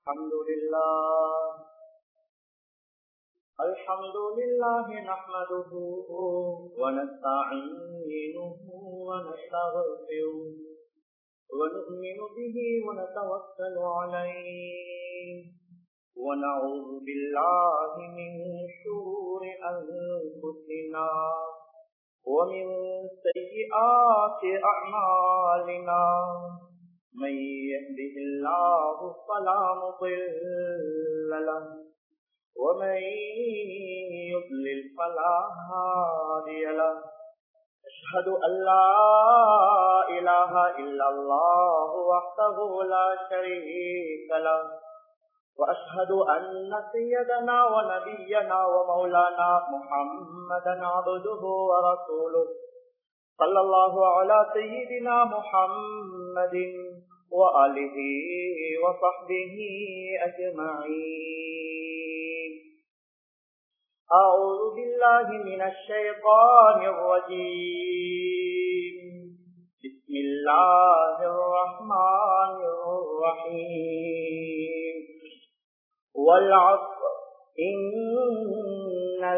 الحمد لله الحمد لله نحمده ونستعينه ونستغفره ونؤمن به ونتوكل عليه ونعوذ بالله من شرور أنفسنا ومن سيئات أعمالنا من يهده الله فلا مضل له ومن يضلل فلا هادي له أشهد أن لا إله إلا الله وحده لا شريك له وأشهد أن سيدنا ونبينا ومولانا محمدا عبده ورسوله صلى الله على سيدنا محمد وآله وصحبه أجمعين أعوذ بالله من الشيطان الرجيم بسم الله الرحمن الرحيم والعصر إن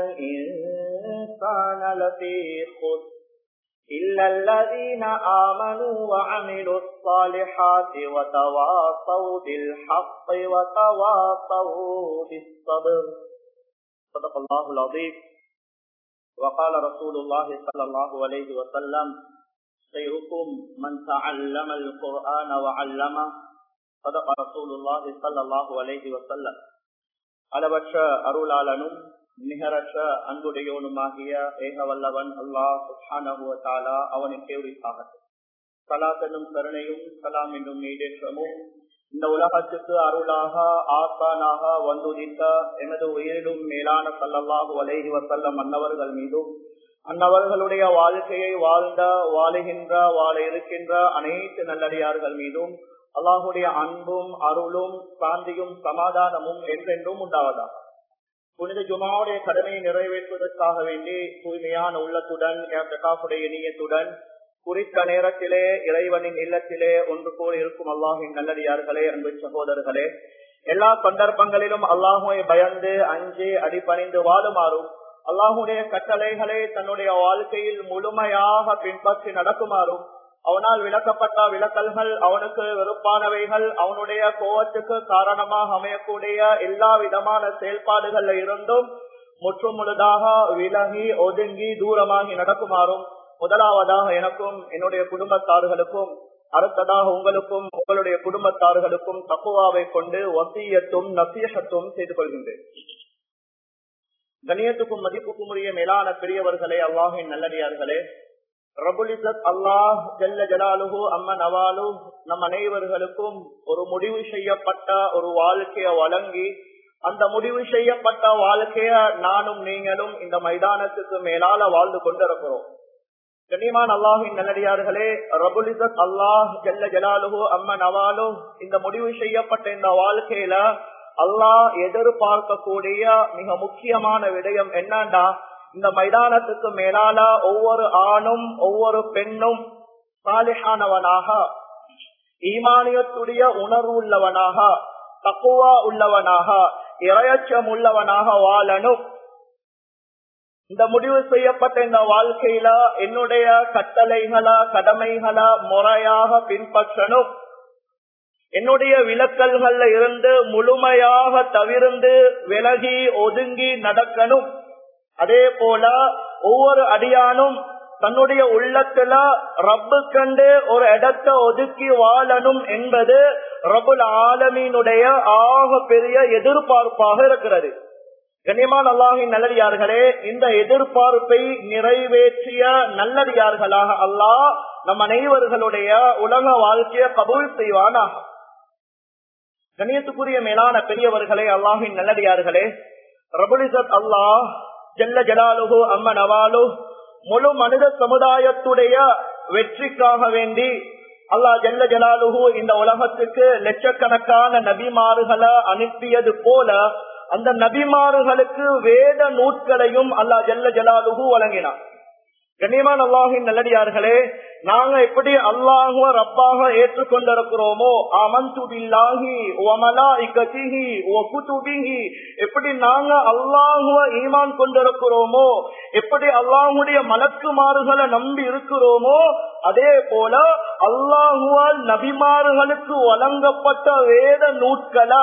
الإنسان لفي خسر إلا الذين آمنوا وعملوا الصالحات وتواصوا بالحق وتواصوا بالصبر صدق الله العظيم وقال رسول الله صلى الله عليه وسلم خيركم من تعلم القرآن وعلمه صدق رسول الله صلى الله عليه وسلم அளவற்ற அருளாளனும் நிகரற்ற அன்புடையவனுமாகிய ஏகவல்லவன் அல்லாஹ் சுஹானகுவத்தாலா அவனுக்கே உரித்தாகட்டும் சலாத்தனும் கருணையும் சலாம் என்னும் நீடேற்றமும் இந்த உலகத்துக்கு அருளாக ஆசானாக வந்துதித்த எனது உயிரிலும் மேலான சல்லல்லாஹு அலைஹி வசல்லம் அன்னவர்கள் மீதும் அன்னவர்களுடைய வாழ்க்கையை வாழ்ந்த வாழுகின்ற வாழ இருக்கின்ற அனைத்து நல்லடியார்கள் மீதும் அல்லாஹுடைய அன்பும் அருளும் சாந்தியும் சமாதானமும் என்றென்றும் உண்டாவதாக புனித ஜுமாவுடைய கடமையை நிறைவேற்றுவதற்காக வேண்டி தூய்மையான உள்ளத்துடன் இனியத்துடன் குறித்த நேரத்திலே இறைவனின் இல்லத்திலே ஒன்று போல் இருக்கும் அல்லாஹின் நல்லடியார்களே அன்பு சகோதரர்களே எல்லா சந்தர்ப்பங்களிலும் அல்லாஹுவை பயந்து அஞ்சு அடிப்பணிந்து வாழுமாறும் அல்லாஹுடைய கட்டளைகளை தன்னுடைய வாழ்க்கையில் முழுமையாக பின்பற்றி நடக்குமாறும் அவனால் விளக்கப்பட்ட விளக்கல்கள் அவனுக்கு வெறுப்பானவைகள் அவனுடைய கோவத்துக்கு காரணமாக அமையக்கூடிய எல்லா விதமான செயல்பாடுகள்ல இருந்தும் முற்று முழுதாக விலகி ஒதுங்கி தூரமாகி நடக்குமாறும் முதலாவதாக எனக்கும் என்னுடைய குடும்பத்தார்களுக்கும் அடுத்ததாக உங்களுக்கும் உங்களுடைய குடும்பத்தார்களுக்கும் தப்புவாவை கொண்டு வசியத்தும் நசீகத்தும் செய்து கொள்கின்றேன் கணியத்துக்கும் மதிப்புக்கும் உரிய மேலான பெரியவர்களே அல்லாஹின் நல்லடியார்களே ரபுலிசத் அல்லாஹ் ஜல்ல ஜலாலுஹு அம்மன் அவாலு நம் அனைவர்களுக்கும் ஒரு முடிவு செய்யப்பட்ட ஒரு வாழ்க்கைய வழங்கி அந்த முடிவு செய்யப்பட்ட வாழ்க்கைய நானும் நீங்களும் இந்த மைதானத்துக்கு மேலால வாழ்ந்து கொண்டிருக்கிறோம் கண்ணியமான் அல்லாஹின் நல்லடியார்களே ரபுலிசத் அல்லாஹ் ஜல்ல ஜலாலுஹு அம்மன் அவாலு இந்த முடிவு செய்யப்பட்ட இந்த வாழ்க்கையில அல்லாஹ் எதிர்பார்க்கக்கூடிய மிக முக்கியமான விடயம் என்னண்டா இந்த மைதானத்துக்கு மேலால ஒவ்வொரு ஆணும் ஒவ்வொரு பெண்ணும் சாலிஹானவனாக ஈமானியத்துடைய உணர்வு உள்ளவனாக தக்குவா உள்ளவனாக இரையச்சம் உள்ளவனாக வாழணும் இந்த முடிவு செய்யப்பட்ட இந்த வாழ்க்கையில என்னுடைய கட்டளைகளை கடமைகளை முறையாக பின்பற்றணும் என்னுடைய விளக்கல்கள்ல இருந்து முழுமையாக தவிர்ந்து விலகி ஒதுங்கி நடக்கணும் அதே போல ஒவ்வொரு அடியானும் தன்னுடைய உள்ளத்துல ரப்பு கண்டு ஒரு இடத்தை ஒதுக்கி வாழணும் என்பது ரபுல் ஆலமீனுடைய ஆக பெரிய எதிர்பார்ப்பாக இருக்கிறது கண்ணியமான அல்லாஹின் நல்லடியார்களே இந்த எதிர்பார்ப்பை நிறைவேற்றிய நல்லடியார்களாக அல்லாஹ் நம் அனைவர்களுடைய உலக வாழ்க்கையை கபூல் செய்வானாக கண்ணியத்துக்குரிய மேலான பெரியவர்களே அல்லாஹின் நல்லடியார்களே ரபுலிசத் அல்லாஹ் ஜல்ல ஜலாலுகு அம்மன் அவாலு முழு மனித சமுதாயத்துடைய வெற்றிக்காக வேண்டி அல்லா ஜல்ல ஜலாலுகு இந்த உலகத்துக்கு லட்சக்கணக்கான நபிமாறுகளை அனுப்பியது போல அந்த நபிமாறுகளுக்கு வேத நூட்களையும் அல்லா ஜல்ல ஜலாலுகு வழங்கினார் கண்ணியமான அல்லாஹின் நல்லடியார்களே நாங்க எப்படி அல்லாஹுவ ரப்பாக ஏற்றுக்கொண்டிருக்கிறோமோ அமந்து பில்லாஹி ஒமலாஇகதிஹி ஒகுதுபிஹி எப்படி நாங்க அல்லாஹுவ ஈமான் கொண்டிருக்கிறோமோ எப்படி அல்லாஹுடைய மலக்குமாறுகளை நம்பி இருக்கிறோமோ அதே போல அல்லாஹுவால் நபிமார்களுக்கு வழங்கப்பட்ட வேத நூட்களை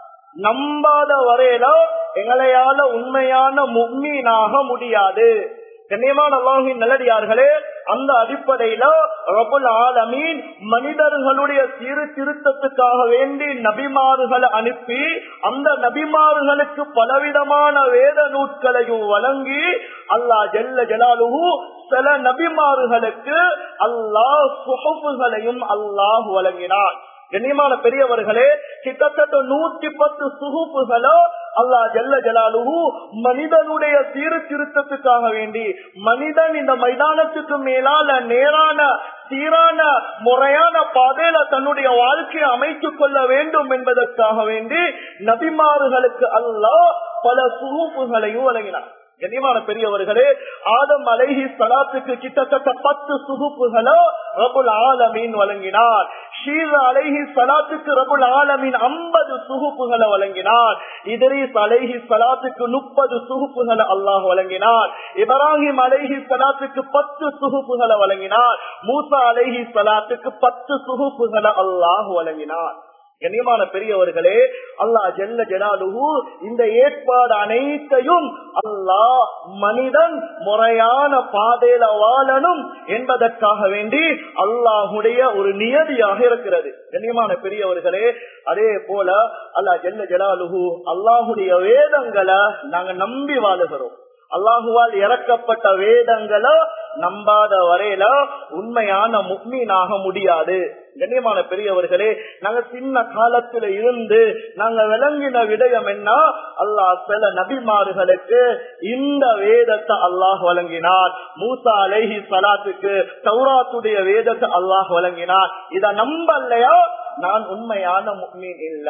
நம்பாத வரையில எங்களையால உண்மையான முக்மீனாக முடியாது கண்ணியமான அல்லாஹின் நல்லடியார்களே அந்த அடிப்படையில ரபுல் ஆலமீன் மனிதர்களுடைய சீர்திருத்தத்துக்காக வேண்டி நபிமாறுகளை அனுப்பி அந்த நபிமார்களுக்கு பலவிதமான வேத நூட்களையும் வழங்கி அல்லாஹ் ஜெல்ல ஜலாலுஹு சில நபிமாறுகளுக்கு அல்லாஹ் சுகப்புகளையும் அல்லாஹ் வழங்கினான் கண்ணியமான பெரியவர்களே கிட்டத்தட்ட நூத்தி பத்து சுகுப்புகளோ அல்லா ஜல்ல ஜலாலுஹு மனிதனுடைய சீர்திருத்தத்துக்காக வேண்டி மனிதன் இந்த மைதானத்துக்கு மேலால நேரான சீரான முறையான பாதையில தன்னுடைய வாழ்க்கையை அமைத்துக் கொள்ள வேண்டும் என்பதற்காக வேண்டி நபிமாறுகளுக்கு அல்லாஹ் பல சுகுப்புகளையும் வழங்கினார் கண்ணியமான பெரியவர்களே ஆதம் அலைஹி சலாத்துக்கு கிட்டத்தட்ட பத்து சுகுப்புகளோ ரபுல் ஆலமீன் வழங்கினார் ஷீரா அலைஹி சலாத்துக்கு ரபுல் ஆலமீன் ஐம்பது சுகுப்புகளை வழங்கினார் இதரீஸ் அலைஹி சலாத்துக்கு முப்பது சுகுப்புகளை அல்லாஹ் வழங்கினார் இப்ராஹிம் அலைஹி சலாத்துக்கு பத்து சுகுப்புகளை வழங்கினார் மூசா அலைஹி சலாத்துக்கு பத்து சுகுப்புகளை அல்லாஹ் வழங்கினார் கண்ணியமான பெரியவர்களே அல்லாஹ் ஜெல்ல ஜலாலுஹு இந்த ஏற்பாடு அனைத்தையும் அல்லாஹ் மனிதன் முறையான பாதையில வாழணும் என்பதற்காக வேண்டி அல்லாஹுடைய ஒரு நியதியாக இருக்கிறது கண்ணியமான பெரியவர்களே அதே போல அல்லாஹ் ஜெல்ல ஜலாலுஹு அல்லாஹுடைய வேதங்களை நாங்க நம்பி வாழுகிறோம் அல்லாஹுவால் இறக்கப்பட்ட வேதங்களை நம்பாத வரையில உண்மையான முக்மீனாக முடியாது கண்ணியமான பெரியவர்களே நாங்க சின்ன காலத்துல இருந்து நாங்க விளங்கின விடயம் என்ன அல்லாஹ் சில நபிமார்களுக்கு இந்த வேதத்தை அல்லாஹ் வழங்கினார் மூசா அலைஹி சலாத்துக்கு தௌராத்துடைய வேதத்தை அல்லாஹ் வழங்கினார் இத நம்பலையா நான் உண்மையான முக்மீன் இல்ல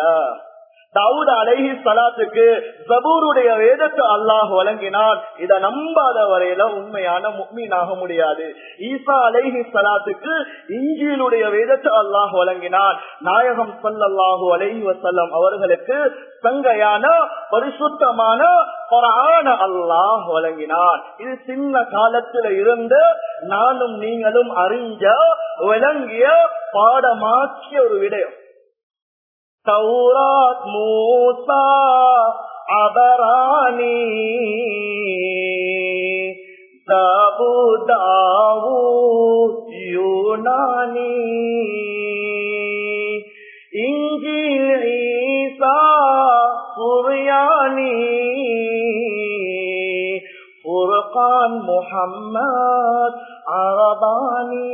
தாவூத் அலைஹி சலாத்துக்கு ஜபூருடைய வேதத்தை அல்லாஹ் வழங்கினார் இதை நம்பாத வரையில உண்மையான முக்மீனாக முடியாது ஈசா அலைஹி சலாத்துக்கு இஞ்சியிலுடைய வேதத்தை அல்லாஹ் வழங்கினார் நாயகம் சல்லல்லாஹு அலைஹி வசல்லம் அவர்களுக்கு சங்கையான பரிசுத்தமான பரான அல்லாஹ் வழங்கினார் இது சின்ன காலத்துல இருந்து நானும் நீங்களும் அறிஞ்ச விளங்கிய பாடமாக்கிய ஒரு விடயம் தௌராத் மூசா அபராணி தபுதாவு யூனானி இங்கில் ஈசா சுரியானி ஃபுர்கான் முஹம்மத் அரபானி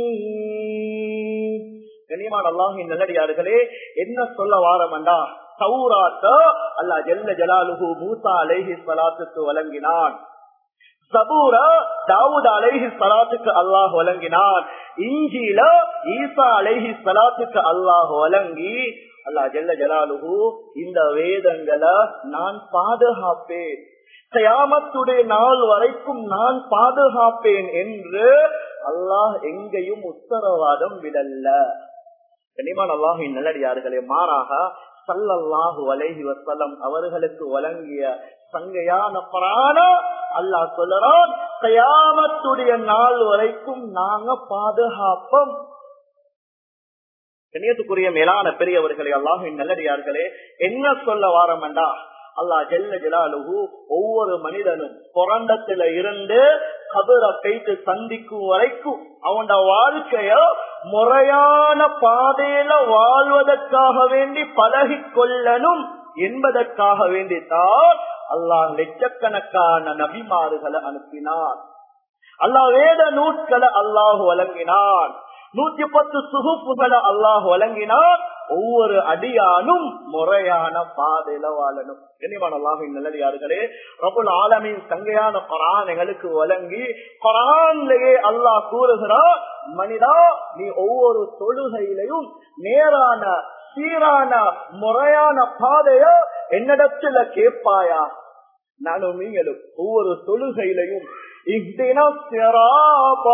கனிமான் அல்லாஹின் நல்லடியார்களே என்ன சொல்ல வாரமண்டா சௌராத்த அல்லா ஜெல்ல ஜலாலுஹு மூசா அலைஹி சலாத்துக்கு வழங்கினான் சபூர தாவூத் அலைஹி சலாத்துக்கு அல்லாஹ் வழங்கினான் இஞ்சில ஈசா அலைஹி சலாத்துக்கு அல்லாஹ் வழங்கி அல்லா ஜெல்ல ஜலாலுஹு இந்த வேதங்களை நான் பாதுகாப்பேன் கயாமத்துடைய நாள் வரைக்கும் நான் பாதுகாப்பேன் என்று அல்லாஹ் எங்கேயும் உத்தரவாதம் விடல்ல கனிமான் அல்லாஹின் நல்லடியார்களே மாறாக சல்லல்லாஹு அலைஹி வசல்லம் அவர்களுக்கு வழங்கிய சங்கையான பிராண அல்லாஹ் சொல்லறான் கயாமத்துடைய நாள் வரைக்கும் நாங்க பாதுகாப்போம் கண்ணியத்துக்குரிய மேலான பெரியவர்களே அல்லாஹின் நல்லடியார்களே என்ன சொல்ல வாரமண்டா அல்லா ஜெல்ல ஜலாலுகு ஒவ்வொரு மனிதனும் புரண்டத்துல இருந்து கபரை கைத்து சந்திக்கும் வரைக்கும் அவனோட வாழ்க்கைய முறையான பாதையில வாழ்வதற்காக வேண்டி பழகி கொள்ளணும் என்பதற்காக வேண்டித்தான் அல்லாஹ் லட்சக்கணக்கான நபிமாறுகளை அனுப்பினார் அல்லாஹ் வேத நூட்களை அல்லாஹ் வழங்கினான் நூத்தி பத்து சுகுப்புகளை அல்லாஹ் வழங்கினார் ஒவ்வொரு அடியானும் முறையான பாதையில வாழணும் கண்ணியமான அல்லாஹின் நல்லடியார்களே ரபுல் ஆலமின் சங்கையான குரான் எங்களுக்கு வழங்கி குரான்லயே அல்லாஹ் கூறுகிறார் மனிதா நீ ஒவ்வொரு தொழுகையிலையும் நேரான சீரான முறையான பாதைய என்னிடத்துல கேட்பாயா நானும் நீங்களும் ஒவ்வொரு தொழுகையிலையும் اهدنا الصراط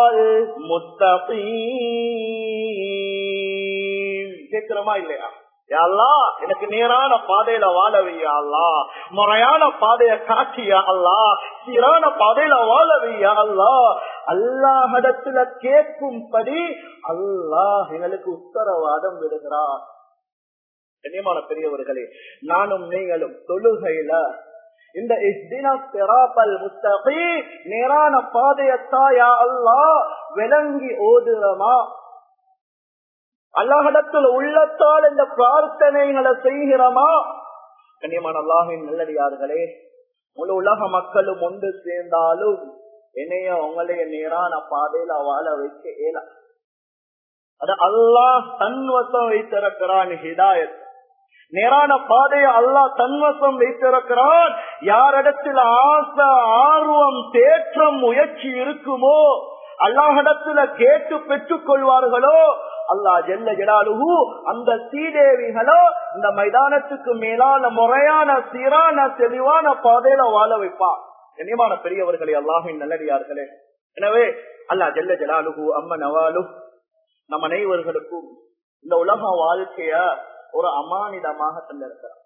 المستقيم கேட்கிறோமா இல்லையா யா அல்லாஹ் எனக்கு நேரான பாதையில வாழ வையா அல்லாஹ் முறையான பாதைய காட்சியா அல்லாஹ் சீரான பாதையில வாழ வையா அல்லாஹ் அல்லாஹிடத்துல கேட்கும்படி அல்லாஹ் எங்களுக்கு உத்தரவாதம் விடுகிறார் கண்ணியமான பெரியவர்களே நானும் நீங்களும் தொழுகையில இந்த இஸ்தினா சிராபல் முஸ்தகி நேரான பாதையத்தாயா அல்லாஹ் விளங்கி ஓதுறமா அல்லாஹிடத்தில் உள்ளத்தால் இந்த பிரார்த்தனைகளை செய்கிறோமா கண்ணியமான அல்லாஹின் நல்லடியார்களே முழு உலக மக்களும் ஒன்று சேர்ந்தாலும் என்னைய உங்களைய நேரான பாதையில வாழ வைக்க இயலா அது அல்லாஹ் தன்வசம் வைத்திருக்கிறான் ஹிதாயத் நேரான பாதையை அல்லாஹ் தன்வசம் வைத்திருக்கிறான் யாரிடத்தில் ஆசை ஆர்வம் தேற்றம் முயற்சி இருக்குமோ அல்லாஹிடத்துல கேட்டு பெற்றுக் கொள்வார்களோ அல்லா ஜெல்ல ஜலாலுஹு அந்த சீதேவிகளோ இந்த மைதானத்துக்கு மேலான முறையான சீரான தெளிவான பாதையில வாழ வைப்பா கண்ணியமான பெரியவர்களே அல்லாஹின் நல்லடியார்களே எனவே அல்லா ஜெல்ல ஜலாலுஹு அம்ம நவாலு நம் அனைவர்களுக்கும் இந்த உலக வாழ்க்கைய ஒரு அமானிதமாக தந்திருக்கிறார்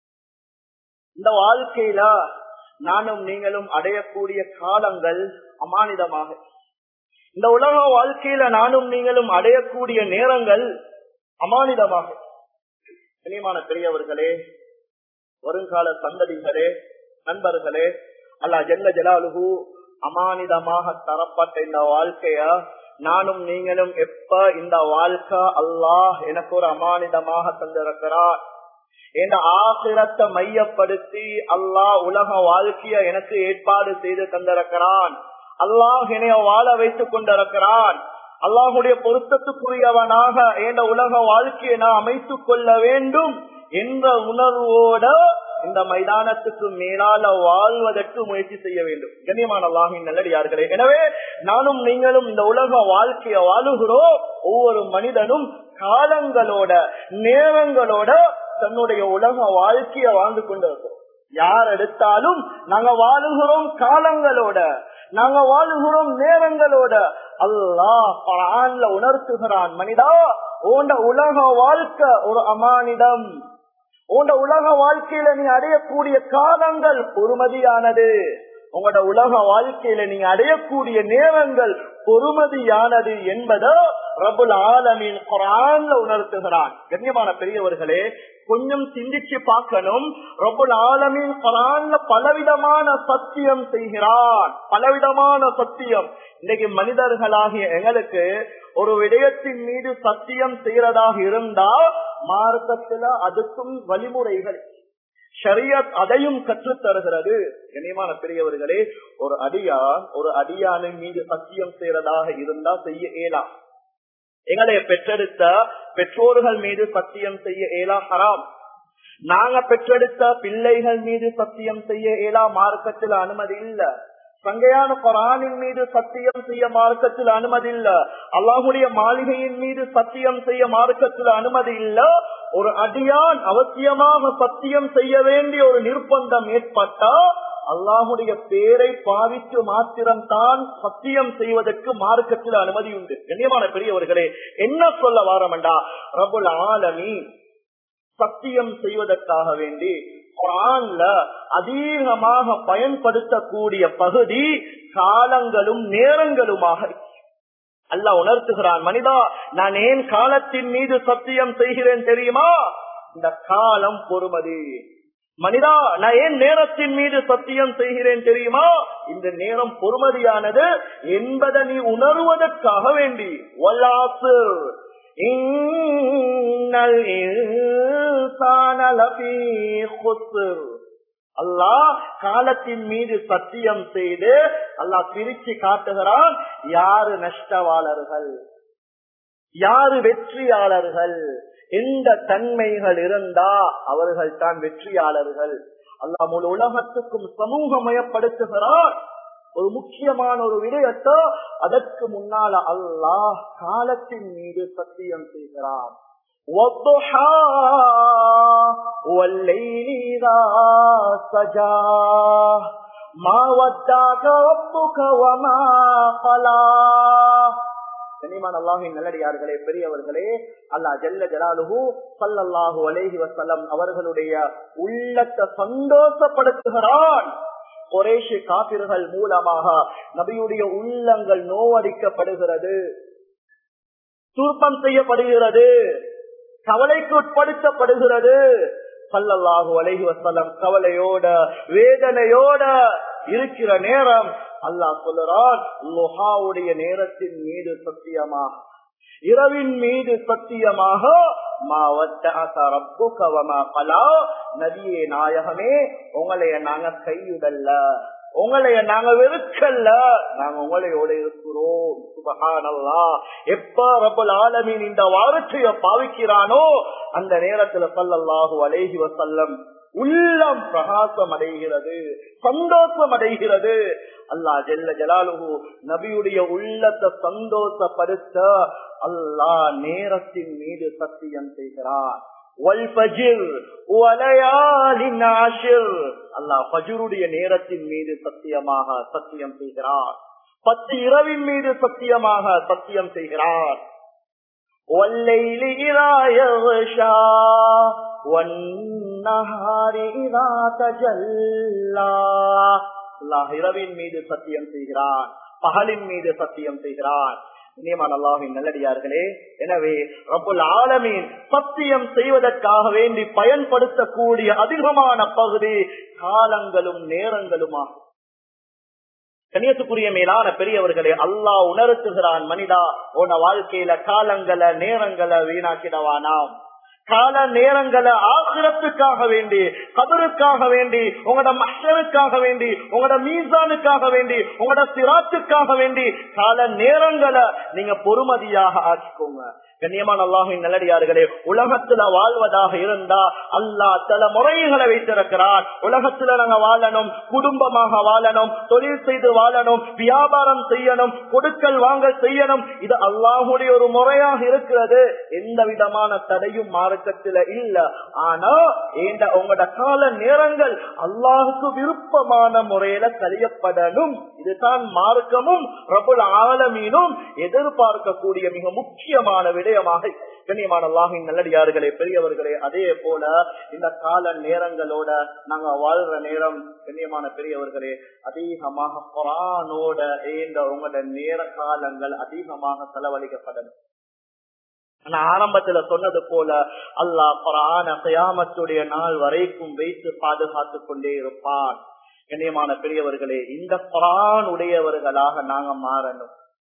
இந்த வாழ்க்கையில நானும் நீங்களும் அடையக்கூடிய காலங்கள் அமானிதமாக இந்த உலக வாழ்க்கையில நானும் நீங்களும் அடையக்கூடிய நேரங்கள் அமானிதமாக கனியமான பெரியவர்களே வருங்கால சந்ததிகளே நண்பர்களே அல்லா ஜெல்ல ஜலாலுகு அமானிதமாக தரப்பட்ட இந்த வாழ்க்கைய நானும் நீங்களும் எப்ப இந்த வாழ்க்கை அல்லாஹ் எனக்கு ஒரு அமானிதமாக தந்திருக்கிறார் என்ற ஆசிரத்தை மையப்படுத்தி அல்லாஹ் உலக வாழ்க்கைய எனக்கு ஏற்பாடு செய்து தந்திருக்கிறான் அல்லாஹ் என்னைய வாழ வைத்துக் கொண்டிருக்கிறான் அல்லாஹுடைய பொருத்தத்துக்குரியவனாக என்ற உலக வாழ்க்கையை நான் அமைத்துக் கொள்ள வேண்டும் என்ற உணர்வோட இந்த மைதானத்துக்கு மேலால வாழ்வதற்கு முயற்சி செய்ய வேண்டும் கண்ணியமான அல்லாஹின் நல்லடியார்களே எனவே நானும் நீங்களும் இந்த உலக வாழ்க்கைய வாழுகிறோம் ஒவ்வொரு மனிதனும் காலங்களோட நேரங்களோட தன்னுடைய உலக வாழ்க்கைய வாழ்ந்து கொண்டிருக்கிறோம் யார் எடுத்தாலும் நாங்க வாழுகிறோம் காலங்களோட நாங்க வாழுகிறோம் நேரங்களோட அல்லாஹ் பரான்ல உணர்த்துகிறான் மனிதா உண்ட உலக வாழ்க்கை ஒரு அமானிடம் உண்ட உலக வாழ்க்கையில நீ அடையக்கூடிய காலங்கள் பொறுமதியானது உங்களோட உலக வாழ்க்கையில நீங்க அடையக்கூடிய நேரங்கள் பொறுமதியானது என்பதோ ரபுல் ஆலமின் குரான்ல உணர்த்துகிறான் கண்ணியமான பெரியவர்களே கொஞ்சம் சிந்திச்சு பார்க்கணும் ரபுல் ஆலமின் குரான்ல பலவிதமான சத்தியம் செய்கிறான் பலவிதமான சத்தியம் இன்னைக்கு மனிதர்களாகிய எங்களுக்கு ஒரு விடயத்தின் மீது சத்தியம் செய்யறதாக இருந்தா மார்க்கத்துல அதுக்கும் வழிமுறைகள் ஷரியத் அதையும் கற்றுத் தருகிறது கண்ணியமான பெரியவர்களே ஒரு அடியான் ஒரு அடியானின் மீது சத்தியம் செய்யறதாக இருந்தா செய்ய இயலாம் எங்களை பெற்றெடுத்த பெற்றோர்கள் மீது சத்தியம் செய்ய இயலா ஹராம் நாங்க பெற்றெடுத்த பிள்ளைகள் மீது சத்தியம் செய்ய இயலா மார்க்கத்தில் அனுமதி இல்ல சங்கையான குரானின் மீது சத்தியம் செய்ய மார்க்கத்தில் அனுமதி இல்ல அல்லாஹுடைய மாளிகையின் மீது சத்தியம் செய்ய மார்க்கத்தில் அனுமதி இல்ல ஒரு அடியான் அவசியமாக சத்தியம் செய்ய வேண்டிய ஒரு நிர்பந்தம் ஏற்பட்டா அல்லாஹுடைய பேரை பாவித்து மாத்திரம் தான் சத்தியம் செய்வதற்கு மார்க்கத்தில் அனுமதி உண்டு கண்ணியமான பெரியவர்களே என்ன சொல்ல வாரமண்டா ரபுல் ஆலமி சத்தியம் செய்வதற்காக வேண்டி குரான்ல அதிகமாக பயன்படுத்தக்கூடிய பகுதி காலங்களும் நேரங்களுமாக அல்ல உணர்த்துகிறான் மனிதா நான் ஏன் காலத்தின் மீது சத்தியம் செய்கிறேன் தெரியுமா இந்த காலம் பொறுமதி மனிதா நான் ஏன் நேரத்தின் மீது சத்தியம் செய்கிறேன் தெரியுமா இந்த நேரம் பொறுமதியானது என்பதை நீ உணர்வதற்காக வேண்டி வல்லாசு அல்லாஹ் காலத்தின் மீது சத்தியம் செய்து அல்லாஹ் பிரிச்சு காட்டுகிறான் யாரு நஷ்டவாளர்கள் யாரு வெற்றியாளர்கள் எந்த தன்மைகள் இருந்தா அவர்கள் தான் வெற்றியாளர்கள் அல்லாஹ் முழு உலகத்துக்கும் சமூகமயப்படுத்துகிறார் ஒரு முக்கியமான ஒரு விடயத்தோ அதற்கு முன்னால அல்லாஹ் காலத்தின் மீது சத்தியம் செய்கிறான் மா வத்தாக ரப்புக வமா கலா கனிமான் அல்லாஹின் நல்லடியார்களே பெரியவர்களே அல்லா ஜல்ல ஜலாலுஹு சல்லல்லாஹு அலைஹி வசல்லம் அவர்களுடைய உள்ளத்தை சந்தோஷப்படுத்துகிறான் குறைஷி காபிர்கள் மூலமாக நபியுடைய உள்ளங்கள் நோவடிக்கப்படுகிறது துர்ப்பம் செய்யப்படுகிறது கவலைக்கு உட்படுத்தப்படுகிறது சல்லல்லாஹு அலைஹி வசல்லம் கவலையோட வேதனையோட இருக்கிற நேரம் அல்லாஹ் சொல்லுறான் லொஹாவுடைய நேரத்தின் மீது சத்தியமாக இரவின் மீது சத்தியமாக நதியே நாயகமே உங்களைய நாங்க கையுடல்ல உங்களைய நாங்க வெறுக்கல்ல நாங்க உங்களையோட இருக்கிறோம் சுபகானல்லா எப்ப ரப்பல் ஆலமீன் இந்த வாரத்தைய பாவிக்கிறானோ அந்த நேரத்துல சல்லல்லாஹு அலைஹி வசல்லம் உள்ளம் பிரகாசம் அடைகிறது சந்தோஷம் அடைகிறது அல்லா ஜெல்ல ஜலாலுகு நபியுடைய உள்ளத்தை சந்தோஷப்படுத்த அல்லா நேரத்தின் மீது சத்தியம் செய்கிறார் நேரத்தின் மீது சத்தியமாக சத்தியம் செய்கிறார் பத்து இரவின் மீது சத்தியமாக சத்தியம் செய்கிறார் والليل إذا يغشى والنهار إذا تجلى அல்லாஹ் இரவின் மீது சத்தியம் செய்கிறான் பகலின் மீது சத்தியம் செய்கிறான் நியமன் அல்லாஹின் நல்லடியார்களே எனவே ரப்புல் ஆலமீன் சத்தியம் செய்வதற்காக வேண்டி பயன்படுத்தக்கூடிய அதிகமான பகுதி காலங்களும் நேரங்களுமாகும் கண்ணியத்துக்குரிய மேலான பெரியவர்களே அல்லாஹ் உணர்த்துகிறான் மனிதா உன வாழ்க்கையில காலங்களை நேரங்களை வீணாக்கிடவானாம் கால நேரங்களை ஆசிரத்துக்காக வேண்டி கபருக்காக வேண்டி உங்களோட மஷருக்காக வேண்டி உங்களோட மீசானுக்காக வேண்டி உங்களோட சிராத்துக்காக வேண்டி கால நேரங்களை நீங்க பொறுமதியாக ஆக்கிக்கோங்க கண்ணியமான அல்லாஹின் நல்லடியார்களே உலகத்துல வாழ்வதாக இருந்தா அல்லா சில முறைகளை வைத்திருக்கிறார் உலகத்துல நாங்க வாழணும் குடும்பமாக வாழணும் தொழில் செய்து வாழணும் வியாபாரம் செய்யணும் கொடுக்கல் வாங்க செய்யணும் இது அல்லாஹுடைய ஒரு முறையாக இருக்கிறது எந்த விதமான தடையும் மார்க்கத்துல இல்ல ஆனா ஏண்ட உங்களோட கால நேரங்கள் அல்லாஹுக்கு விருப்பமான முறையில கழியப்படணும் இதுதான் மார்க்கமும் ரபுல் ஆலமீனும் எதிர்பார்க்கக்கூடிய மிக முக்கியமான விடயமாக கண்ணியமான அல்லாஹின் நல்லடியார்களே பெரியவர்களே அதே போல இந்த கால நேரங்களோட நாங்க வாழ்ற நேரம் கண்ணியமான பெரியவர்களே அதிகமாக குரானோட ஏந்த உங்களோட நேர காலங்கள் அதிகமாக செலவழிக்கப்படணும் நான் ஆரம்பத்துல சொன்னது போல அல்லாஹ் குரான கயாமத்துடைய நாள் வரைக்கும் வைத்து பாதுகாத்து கொண்டே இருப்பான் கண்ணியமான பெரியவர்களே இந்த குரான் உடையவர்களாக நாங்க மாறணும்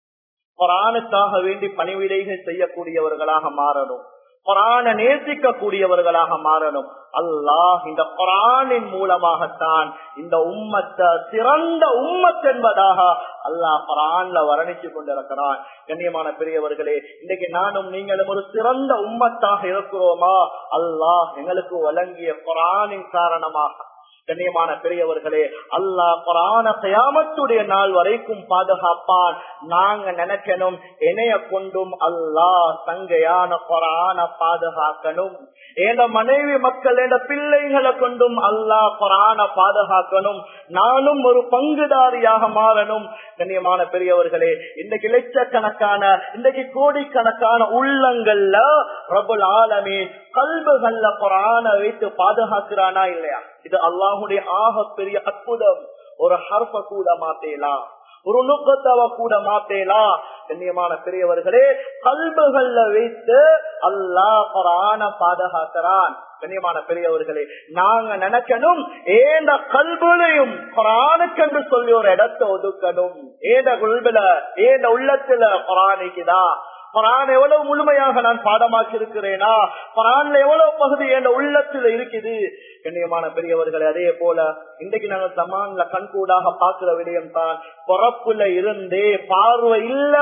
குரானுக்காக வேண்டி பணிவிடைகள் செய்யக்கூடியவர்களாக மாறணும் குரான நேசிக்க கூடியவர்களாக மாறணும் அல்லாஹ் இந்த குரானின் மூலமாகத்தான் இந்த உம்மத்தை சிறந்த உம்மத் என்பதாக அல்லாஹ் குரான்ல வர்ணிச்சு கொண்டிருக்கிறான் கண்ணியமான பெரியவர்களே இன்றைக்கு நானும் நீங்களும் ஒரு சிறந்த உம்மத்தாக இருக்கிறோமா அல்லாஹ் எங்களுக்கு வழங்கிய குரானின் காரணமாக கண்ணியமான பெரியவர்களே அல்லாஹ் குரான கயாமத்துடைய நாள் வரைக்கும் பாதுகாப்பான் நாங்க நினைக்கணும் இணைய கொண்டும் அல்லாஹ் தங்கையான குரான பாதுகாக்கணும் எந்த மனைவி மக்கள் எந்த பிள்ளைகளை கொண்டும் அல்லாஹ் குரான பாதுகாக்கணும் நானும் ஒரு பங்குதாரியாக மாறணும் கண்ணியமான பெரியவர்களே இன்றைக்கு லட்சக்கணக்கான இன்றைக்கு கோடிக்கணக்கான உள்ளங்கள்ல பிரபுல் ஆலமே கல்புகள்ல குரான வைத்து பாதுகாக்கிறானா இல்லையா இது அல்லாஹுடைய ஆக பெரிய அற்புதம் ஒரு ஹர்ப கூட மாத்தேலாம் ஒரு நுக்கத்தவ கூட மாத்தேலாம் கண்ணியமான பெரியவர்களே கல்புகள்ல வைத்து அல்லாஹ் குரான பாதுகாக்கிறான் கண்ணியமான பெரியவர்களே நாங்க நினைக்கணும் ஏந்த கல்புலையும் குரானுக்கு சொல்லி ஒரு இடத்தை ஒதுக்கணும் ஏந்த குல்புல ஏந்த உள்ளத்துல குரானிக்குதான் குரான் எவ்வளவு முழுமையாக நான் பாடமாக்கி இருக்கிறேனா குரான்ல எவ்வளவு பகுதி என் உள்ளத்துல இருக்குது கண்ணியமான பெரியவர்களே அதே போல இன்றைக்கு நாங்கள் சமான்ல கண்கூடாக பாக்குற விடயம் தான் பிறப்புல இருந்தே பார்வை இல்ல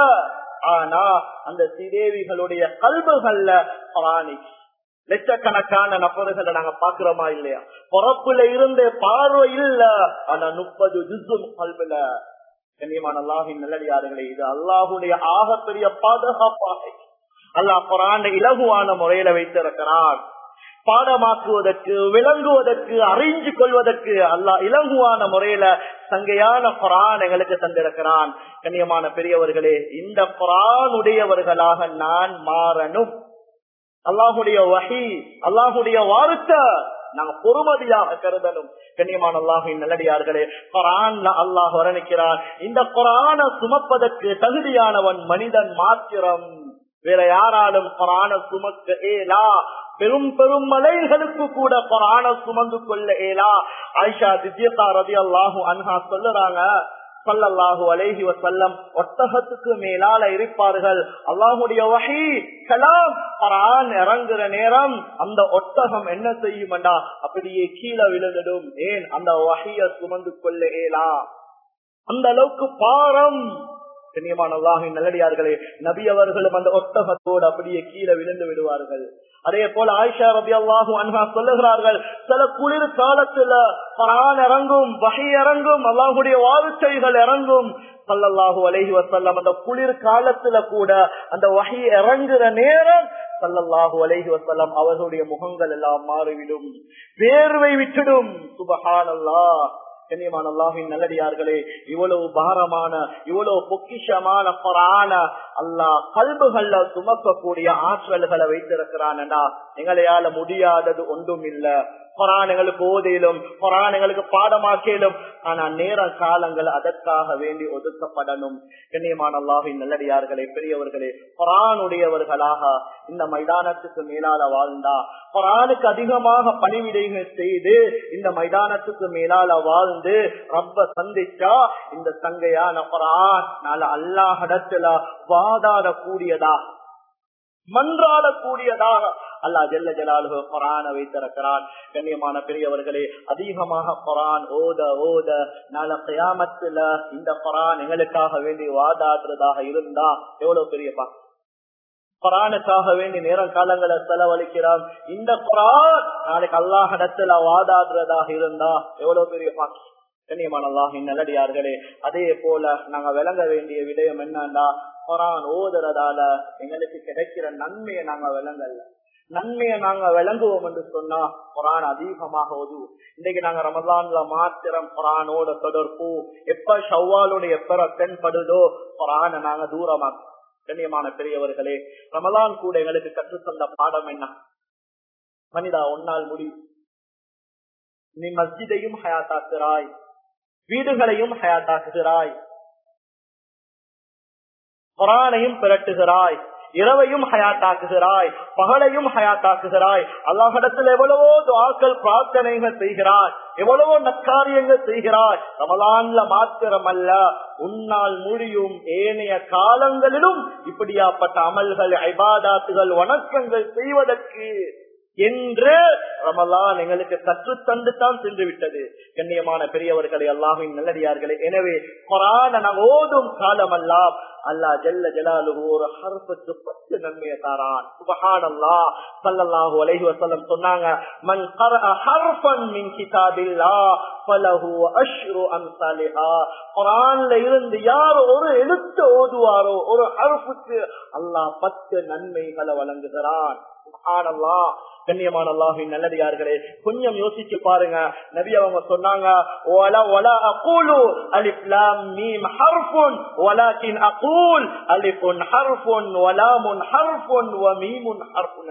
ஆனா அந்த சிதேவிகளுடைய கல்புகள்ல குரானிக்கு லட்சக்கணக்கான நபர்களை நாங்க பாக்குறோமா இல்லையா பிறப்புல இருந்தே பார்வை இல்ல ஆனா முப்பது ஜுசும் கல்புல கண்ணியமான அல்லாஹின் நல்லடியார்களே இது அல்லாஹுடைய ஆகப்பெரிய பாதுகாப்பாக அல்லாஹ் குரான் இலகுவான முறையில வைத்திருக்கிறான் பாடமாக்குவதற்கு விளங்குவதற்கு அறிஞ்சு கொள்வதற்கு அல்லாஹ் இலங்குவான முறையில சங்கையான குரான் எங்களுக்கு தந்திருக்கிறான் கண்ணியமான பெரியவர்களே இந்த குரானுடையவர்களாக நான் மாறணும் அல்லாஹுடைய வகி அல்லாஹுடைய வார்த்தை நாங்க பொறுமதியாக கருதணும் கண்ணியமான அல்லாஹின் நல்லடியார்களே குரான்ல அல்லாஹ் வர்ணிக்கிறான் இந்த குரான சுமப்பதற்கு தகுதியானவன் மனிதன் மாத்திரம் வேற யாராலும் குரான சுமக்க ஏலா பெரும் பெரும் மலைகளுக்கு கூட குரான சுமந்து கொள்ள ஏலா ஆயிஷா தித்யகா ரதி அல்லாஹு அன்ஹா சொல்லுறாங்க சல்லல்லாஹு அலைஹி வசல்லம் ஒட்டகத்துக்கு மேலால இருப்பார்கள் அல்லாஹுடைய வகை கலாம் குரான் இறங்குற நேரம் அந்த ஒட்டகம் என்ன செய்யும்டா அப்படியே கீழே விழுந்துடும் ஏன் அந்த வகைய சுமந்து கொள்ள ஏலா அந்த அளவுக்கு பாரம் கண்ணியமான அல்லாஹின் நல்லடியார்களே நபி அவர்களும் அந்த ஒட்டகத்தோடு அப்படியே கீழே விழுந்து விடுவார்கள் அதே போல ஆயிஷா ரபி அல்லாஹு அன்ஹா சொல்லுகிறார்கள் சில குளிர் காலத்துல பரான் இறங்கும் வகை இறங்கும் அல்லாஹுடைய வாழ்க்கைகள் இறங்கும் சல்லல்லாஹு அலைஹி வசல்லம் அந்த குளிர் காலத்துல கூட அந்த வகை இறங்குற நேரம் சல்லல்லாஹு அலைஹி வசல்லம் அவர்களுடைய முகங்கள் எல்லாம் மாறிவிடும் வேர்வை விட்டுடும் சுபஹான் அல்லாஹ் கண்ணியமான அல்லாஹின் நல்லடியார்களே இவ்வளவு பாரமான இவ்வளவு பொக்கிஷமான பொறான அல்லாஹ் கல்புகள்ல சுமக்கக்கூடிய ஆற்றல்களை வைத்திருக்கிறான்டா எங்களையால முடியாதது ஒன்றும் இல்ல புராணங்களுக்கு ஓதையிலும் புராணங்களுக்கு பாடமாக்கிலும் ஆனா நேர காலங்கள் அதற்காக வேண்டி ஒதுக்கப்படணும் கண்ணியமான அல்லாஹின் நல்லடியார்களே பெரியவர்களே புறானுடையவர்களாக இந்த மைதானத்துக்கு மேலால வாழ்ந்தா குரானுக்கு அதிகமாக பணிவிடைகள் செய்து இந்த மைதானத்துக்கு மேலால வாழ்ந்து ரப்ப சந்திச்சா இந்த சங்கையான குரான் நாள அல்லாஹிடத்துல வாதாடக்கூடியதா மன்றாடக்கூடியதாக அல்லா ஜெல்ல ஜலாலுக குரான வைத்திருக்கிறான் கண்ணியமான பெரியவர்களே அதிகமாக குரான் ஓத ஓத நாள கயாமத்துல இந்த குரான் எங்களுக்காக வேண்டி வாதாடுறதாக இருந்தா எவ்வளவு பெரிய பா குரானுக்காக வேண்டி நேரம் காலங்களை செலவழிக்கிறோம் இந்த குரான் நாளைக்கு அல்லாஹிடத்துல வாதாடுறதாக இருந்தா எவ்வளவு பெரிய பாக்கி கண்ணியமான அல்லாஹின் நல்லடியார்களே அதே போல நாங்க விளங்க வேண்டிய விடயம் என்னன்னா குரான் ஓதுறதால எங்களுக்கு கிடைக்கிற நன்மையை நாங்க விளங்கல நன்மையை நாங்க விளங்குவோம் என்று சொன்னா குரான் அதிகமாக ஓதுவோம் இன்னைக்கு நாங்க ரமதான்ல மாத்திரம் குரானோட தொடர்பு எப்ப ஷவ்வாலோட எப்ப தென்படுதோ குரானை நாங்க தூரமாக்கோம் கண்ணியமான பெரியவர்களே ரமலான் கூட எங்களுக்கு கற்று தந்த பாடம் என்ன மனிதா ஒன்னால் முடியும் நீ மஸ்ஜிதையும் ஹயாத்தாக்குறாய் வீடுகளையும் ஹயாத்தாக்குகிறாய் குரானையும் பிரட்டுகிறாய் இரவையும் ஹயாத்தாக்குகிறாய் பகலையும் ஹயாத்தாக்குகிறாய் அல்லாஹிடத்தில் எவ்வளவோ துவாக்கள் பிரார்த்தனைகள் செய்கிறாய் எவ்வளவோ நற்காரியங்கள் செய்கிறாய் ரமலான்ல மாத்திரம் அல்ல உன்னால் முடியும் ஏனைய காலங்களிலும் இப்படியாப்பட்ட அமல்கள் ஐபாதாத்துகள் வணக்கங்கள் செய்வதற்கு என்று ரமலான் எங்களுக்கு கற்று தந்து தான் சென்று விட்டது கண்ணியமான பெரியவர்களை அல்லாஹின் நல்லடியார்களே எனவே கொரான நாங்கள் ஓதும் காலம் எல்லாம் அல்லா ஜல்ல ஜலாலு ஒரு ஹர்பத்து பத்து நன்மையை தாரான் சுபஹான் அல்லா சல்லல்லாஹு அலைஹி வஸல்லம் சொன்னாங்க மன் கரஅ ஹர்ஃபன் மின் கிதாபில்லா ஃபலஹு அஷ்ரு அம்சாலிஹா குர்ஆன்ல இருந்து யார் ஒரு எழுத்து ஓதுவாரோ ஒரு ஹர்ஃபுக்கு அல்லாஹ் பத்து நன்மைகளை வழங்குகிறான் சுபஹானல்லாஹ் கண்ணியமான அல்லாஹின் நல்லடியார்களே கொஞ்சம் யோசிச்சு பாருங்க நபி அவங்க சொன்னாங்க ஒல ஒல அகூலு அலிஃப் லாம் மீம் ஹர்ஃபுன் வலாக்கின் அகூல் அலிஃபுன் ஹர்ஃபுன் வலாமுன் ஹர்ஃபுன் வ மீமுன் ஹர்ஃபுன்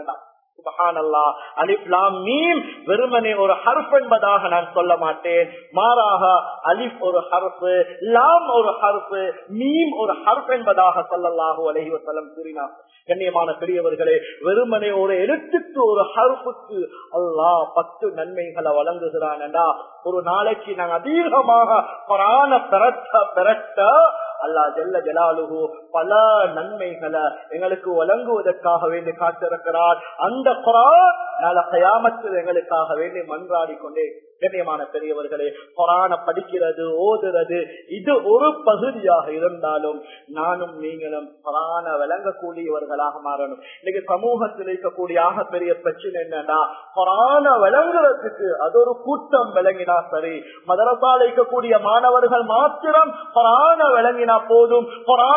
வெறுமனே ஒரு ஹர்ஃப் என்பதாக நான் சொல்ல மாட்டேன் மாறாக அலிப் ஒரு ஹர்ஃபு லாம் ஒரு ஹர்ஃபு மீம் ஒரு ஹர்ஃப் என்பதாக சொல்லலாக அலஹி வசலம் கூறினார் கண்ணியமான பெரியவர்களே வெறுமனே ஒரு எழுத்துக்கு ஒரு ஹர்ஃபுக்கு அல்லாஹ் பத்து நன்மைகளை வழங்குகிறான் என்றா ஒரு நாளைக்கு நாங்கள் அதிகமாக பரான பெறட்ட பெறட்ட அல்லா ஜெல்ல ஜலாலுகு பல நன்மைகளை எங்களுக்கு வழங்குவதற்காக வேண்டி காத்திருக்கிறார் அந்த குரான் நாள கயாமத்தில் எங்களுக்காக வேண்டி மன்றாடி கொண்டே கண்ணியமான பெரியவர்களே குரான படிக்கிறது ஓதுறது இது ஒரு பகுதியாக இருந்தாலும் நானும் நீங்களும் குரான விளங்கக்கூடியவர்களாக மாறணும் இன்னைக்கு சமூகத்தில் இருக்கக்கூடிய ஆக பெரிய பிரச்சனை என்னன்னா குரான விளங்குறதுக்கு அது ஒரு கூட்டம் விளங்கினா சரி மதரசால இருக்கக்கூடிய மாணவர்கள் மாத்திரம் குரான விளங்கினா போதும் குரானுடைய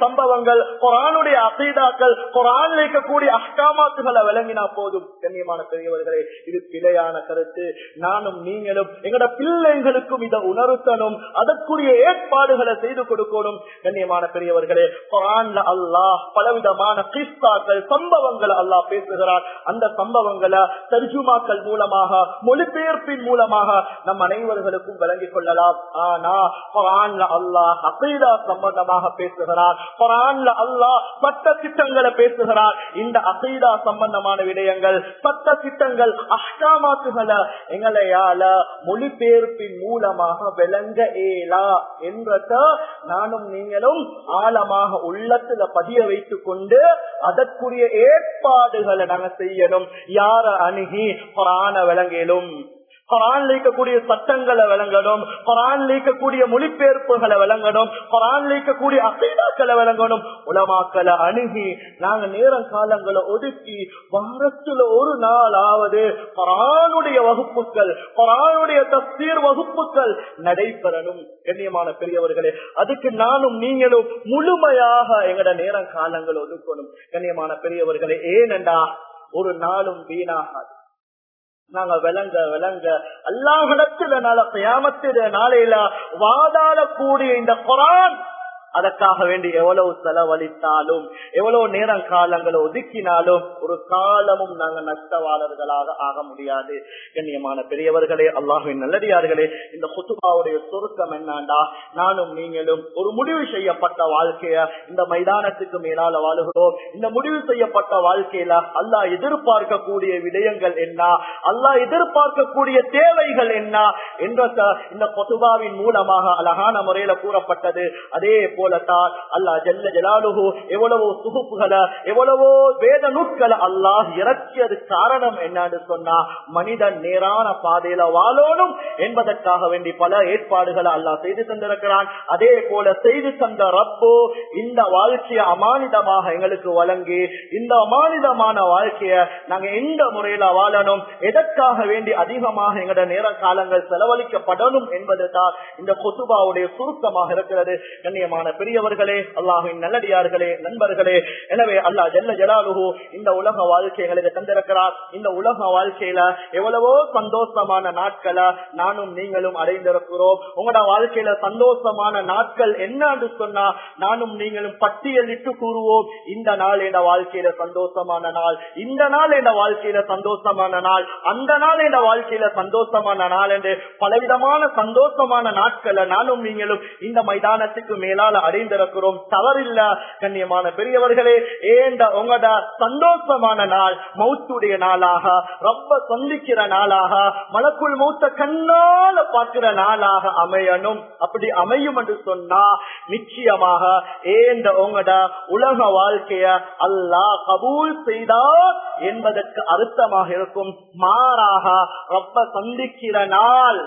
சம்பவங்கள் குரானுடைய அசைதாக்கள் குரான் இருக்கக்கூடிய அஷ்டாமாத்துகளை விளங்கினா போதும் கண்ணியமான பெரியவர்களே இது பிழையான கருத்து நானும் நீங்களும் எங்கட பிள்ளைகளுக்கும் இதை உணர்த்தணும் அதற்குரிய ஏற்பாடுகளை செய்து கொடுக்கணும் கண்ணியமான பெரியவர்களே குரான்ல அல்லாஹ் பலவிதமான கிறிஸ்தாக்கள் சம்பவங்கள் அல்லாஹ் பேசுகிறார் அந்த சம்பவங்களை தர்ஜுமாக்கள் மூலமாக மொழிபெயர்ப்பின் மூலமாக நம் அனைவர்களுக்கும் விளங்கிக் கொள்ளலாம் ஆனா குரான்ல அல்லாஹ் அசைதா சம்பந்தமாக பேசுகிறார் குரான்ல அல்லாஹ் சட்ட திட்டங்களை பேசுகிறார் இந்த அசைதா சம்பந்தமான விடயங்கள் சட்ட திட்டங்கள் அஷ்டாமாத்துகளை எங்களையால மொழிபெயர்ப்பின் மூலமாக விளங்க ஏலா என்றத நானும் நீங்களும் ஆழமாக உள்ளத்துல பதிய வைத்துக் கொண்டு அதற்குரிய ஏற்பாடுகளை நாங்க செய்யணும் யார அணுகி புராண விளங்கிலும் குரான் இருக்கக்கூடிய சட்டங்களை விளங்கணும் குரான் இருக்கக்கூடிய மொழிபெயர்ப்புகளை விளங்கணும் குரான் இருக்கக்கூடிய அசைதாக்களை விளங்கணும் உலமாக்களை அணுகி நாங்க நேரம் காலங்களை ஒதுக்கி வாரத்துல ஒரு நாளாவது குரானுடைய வகுப்புகள் குரானுடைய தஸ்தீர் வகுப்புகள் நடைபெறணும் கண்ணியமான பெரியவர்களே அதுக்கு நானும் நீங்களும் முழுமையாக எங்கட நேரம் காலங்கள் ஒதுக்கணும் கண்ணியமான பெரியவர்களே ஏனென்றா ஒரு நாளும் வீணாகாது நாங்க விளங்க விளங்க அல்லாஹிடத்துல நாள கயாமத்தில நாளையில வாதாடக்கூடிய இந்த குரான் அதற்காக வேண்டி எவ்வளவு செலவழித்தாலும் எவ்வளவு நேரம் காலங்களை ஒதுக்கினாலும் ஒரு காலமும் நாங்க நஷ்டவாளர்களாக ஆக முடியாது கண்ணியமான பெரியவர்களே அல்லாஹின் நல்லடியார்களே இந்த குத்துபாவுடைய சுருக்கம் என்னண்டா நானும் நீங்களும் ஒரு முடிவு செய்யப்பட்ட வாழ்க்கைய இந்த மைதானத்துக்கு மேலால வாழுகிறோம் இந்த முடிவு செய்யப்பட்ட வாழ்க்கையில அல்லாஹ் எதிர்பார்க்கக்கூடிய விடயங்கள் என்ன அல்லாஹ் எதிர்பார்க்கக்கூடிய தேவைகள் என்ன என்ற இந்த கொத்துபாவின் மூலமாக அழகான முறையில கூறப்பட்டது அதே போலத்தான் அல்லா ஜல்ல ஜலாலுகு எவ்வளவோ சுகுப்புகளை எவ்வளவோ வேத நூட்களை அல்லாஹ் இறக்கியது காரணம் என்னன்னு சொன்னா மனிதன் நேரான பாதையில வாழணும் என்பதற்காக வேண்டி பல ஏற்பாடுகளை அல்லாஹ் செய்து தந்திருக்கிறான் அதே போல செய்து தந்த ரப்போ இந்த வாழ்க்கையை அமானிதமாக எங்களுக்கு வழங்கி இந்த அமானிதமான வாழ்க்கைய நாங்க எந்த முறையில வாழணும் எதற்காக வேண்டி அதிகமாக எங்களோட நேர காலங்கள் செலவழிக்கப்படணும் என்பதுதான் இந்த கொசுபாவுடைய சுருக்கமாக இருக்கிறது கண்ணியமான பெரியவர்களே அல்லாஹின் நல்லடியார்களே நண்பர்களே எனவே அல்லாஹ் ஜல்ல ஜலாலுகு இந்த உலக வாழ்க்கை எங்களுக்கு தந்திருக்கிறார் இந்த உலக வாழ்க்கையில எவ்வளவோ சந்தோஷமான நாட்களை நானும் நீங்களும் அடைந்திருக்கிறோம் உங்களோட வாழ்க்கையில சந்தோஷமான நாட்கள் என்னன்னு சொன்னா நானும் நீங்களும் பட்டியலிட்டு கூறுவோம் இந்த நாள் என்ற வாழ்க்கையில சந்தோஷமான நாள் இந்த நாள் என்ற வாழ்க்கையில சந்தோஷமான நாள் அந்த நாள் என்ற வாழ்க்கையில சந்தோஷமான நாள் என்று பலவிதமான சந்தோஷமான நாட்களை நானும் நீங்களும் இந்த மைதானத்துக்கு மேலால அடைந்திருக்கிறோம் தவறில்ல கண்ணியமான பெரியவர்களே ஏண்ட உங்களோட சந்தோஷமான நாள் மௌத்துடைய நாளாக ரொம்ப சந்திக்கிற நாளாக மலக்குள் மௌத்த கண்ணால பார்க்கிற நாளாக அமையணும் அப்படி அமையும் என்று சொன்னா நிச்சயமாக ஏண்ட உங்களோட உலக வாழ்க்கைய அல்லாஹ் கபூல் செய்தார் என்பதற்கு அர்த்தமாக இருக்கும் மாறாக ரொம்ப சந்திக்கிற நாள்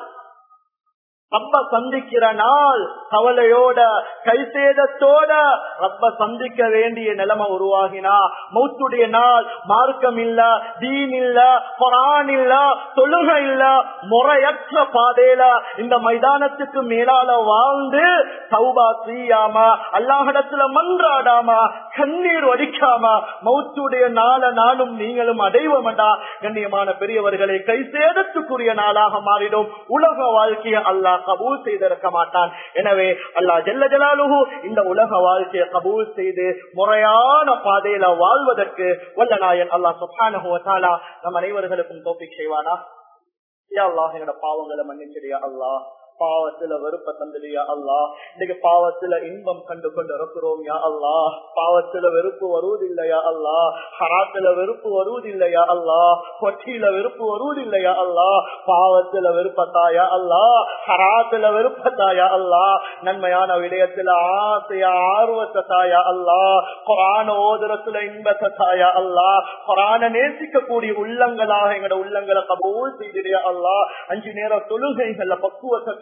ரப்ப சந்திக்கிற நாள் கவலையோட கைசேதத்தோட ரப்ப சந்திக்க வேண்டிய நிலைமை உருவாகினா மௌத்துடைய நாள் மார்க்கம் இல்ல தீன் இல்ல பொறான் இல்ல தொழுகை இல்ல முறையற்ற பாதையில இந்த மைதானத்துக்கு மேலால வாழ்ந்து சௌபா செய்யாம அல்லாஹிடத்துல மன்றாடாம கண்ணீர் வடிக்காம மௌத்துடைய நாள நானும் நீங்களும் அடைவோமடா கண்ணியமான பெரியவர்களை கை சேதத்துக்குரிய நாளாக மாறிடும் உலக வாழ்க்கையை அல்லாஹ் கபூல் செய்திருக்க மாட்டான் எனவே அல்லா ஜல்ல ஜலாலுகு இந்த உலக வாழ்க்கையை கபூல் செய்து முறையான பாதையில வாழ்வதற்கு வல்ல நாயன் அல்லாஹ் சுபானஹுவத்தாலா நம் அனைவர்களுக்கும் தோப்பிக் செய்வானா யா அல்லாஹ் எங்களோட பாவங்களை மன்னிச்சிடியா அல்லாஹ் பாவத்துல வெறுப்ப தந்துடியா அல்லா இன்னைக்கு பாவத்துல இன்பம் கண்டு கொண்டு இருக்கிறோம் யா அல்லா பாவத்துல வெறுப்பு வருவதில்லையா அல்லா ஹராத்துல வெறுப்பு வருவதில்லையா அல்லா கொட்டியில வெறுப்பு வருவதில்லையா அல்லா பாவத்துல வெறுப்பத்தாயா அல்லா ஹராத்துல வெறுப்பத்தாயா அல்லா நன்மையான விடயத்துல ஆசையா ஆர்வத்தை தாயா அல்லா குரான ஓதுரத்துல இன்பத்தை தாயா அல்லா குரான நேசிக்கக்கூடிய உள்ளங்களாக எங்களோட உள்ளங்களை கபூல் செய்திடியா அல்லா அஞ்சு நேரம் தொழுகைகள்ல பக்குவத்தை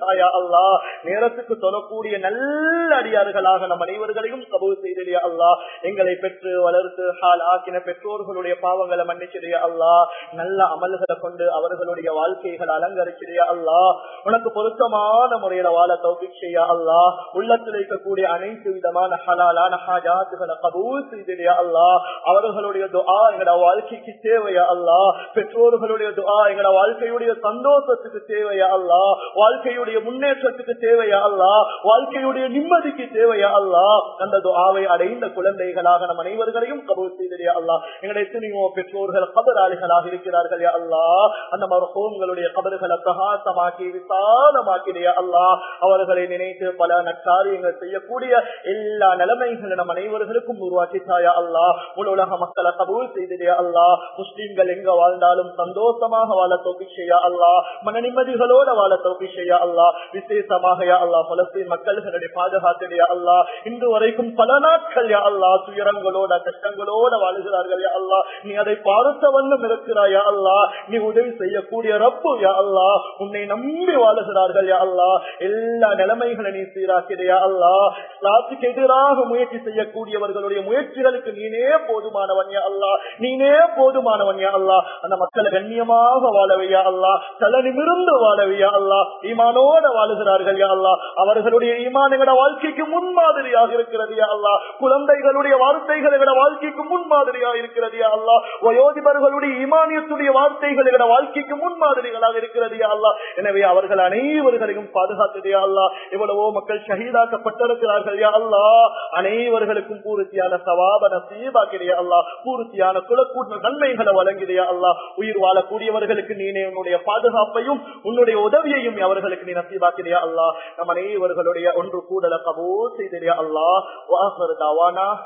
தாயா அல்லா நேரத்துக்கு சொல்லக்கூடிய நல்ல அடியார்களாக நம் அனைவர்களையும் கபூல் செய்தியா அல்லா எங்களை பெற்று வளர்த்து ஹால் ஆக்கின பெற்றோர்களுடைய பாவங்களை மன்னிச்சிடையா அல்லா நல்ல அமல்களை கொண்டு அவர்களுடைய வாழ்க்கைகளை அலங்கரிச்சிடையா அல்லா உனக்கு பொருத்தமான முறையில வாழ தௌபிக் செய்யா அல்லா உள்ளத்தில் இருக்கக்கூடிய அனைத்து விதமான ஹலாலான ஹாஜாத்துகளை கபூல் செய்திடையா அல்லா அவர்களுடைய துஆ எங்களோட வாழ்க்கைக்கு தேவையா அல்லா பெற்றோர்களுடைய துஆ எங்களோட வாழ்க்கையுடைய சந்தோஷத்துக்கு தேவையா அல்லா வாழ்க்கையுடைய முன்னேற்றத்துக்கு தேவையா அல்லா வாழ்க்கையுடைய நிம்மதிக்கு தேவையா அல்லா அந்த துஆவை அடைந்த குழந்தைகளாக நம் அனைவர்களையும் கபூல் செய்திடையா அல்லா எங்களுடைய எத்தனையோ பெற்றோர்கள் கபராளிகளாக இருக்கிறார்கள் யா அல்லா அந்த மருத்துவங்களுடைய கபறுகளை பிரகாசமாக்கி விசாலமாக்கிடையா அல்லா அவர்களை நினைத்து பல நற்காரியங்கள் செய்யக்கூடிய எல்லா நிலைமைகளை நம் அனைவர்களுக்கும் உருவாக்கித்தாயா அல்லா உலக மக்களை கபூல் செய்திடையா அல்லா முஸ்லீம்கள் எங்க வாழ்ந்தாலும் சந்தோஷமாக வாழ தோப்பி செய்யா அல்லா மன நிம்மதிகளோட வாழ தோப்பி செய்யா அல்லா விசேஷமாக யா அல்லா பலஸ்தீன் மக்கள்களுடைய பாதுகாத்திடையா அல்லா இன்று வரைக்கும் பல நாட்கள் யா அல்லா துயரங்களோட கஷ்டங்களோட வாழுகிறார்கள் யா அல்லா நீ அதை பார்த்த வண்ணம் இருக்கிறாயா அல்லா நீ உதவி செய்யக்கூடிய ரப்பு யா அல்லா உன்னை நம்பி வாழுகிறார்கள் யா அல்லா எல்லா நிலைமைகளை நீ சீராக்கிடையா அல்லா இஸ்லாத்துக்கு எதிராக முயற்சி செய்யக்கூடியவர்களுடைய முயற்சிகளுக்கு நீனே போதுமானவன் யா அல்லா நீனே போதுமானவன் யா அல்லா அந்த மக்களை கண்ணியமாக வாழவையா அல்லா தல நிமிர்ந்து வாழவையா அல்லா ஈமானோட வாழுகிறார்கள் யா அல்லா அவர்களுடைய ஈமான் எங்கட வாழ்க்கைக்கு முன்மாதிரியாக இருக்கிறது யா அல்லா குழந்தைகளுடைய வார்த்தைகள் எங்கட வாழ்க்கைக்கு முன்மாதிரியாக இருக்கிறது யா அல்லா வயோதிபர்களுடைய ஈமானியத்துடைய வார்த்தைகள் எங்கட வாழ்க்கைக்கு முன்மாதிரிகளாக இருக்கிறது யா அல்லா எனவே அவர்கள் அனைவர்களையும் பாதுகாத்தது யா அல்லா எவ்வளவோ மக்கள் ஷஹீதாக்கப்பட்டிருக்கிறார்கள் யா அல்லா அனைவர்களுக்கும் பூர்த்தியான சவாப நசீபாக்கிறியா அல்லா பூர்த்தியான குலக்கூட்ட நன்மைகளை வழங்கிறியா அல்லா உயிர் வாழக்கூடியவர்களுக்கு நீனே உன்னுடைய பாதுகாப்பையும் உன்னுடைய உதவியையும் அவர்களுக்கு நீ நசீபாக்கிறியா அல்லா நம் அனைவர்களுடைய ஒன்று கூடல கபோ செய்தியா அல்லா வாசர் தாவானா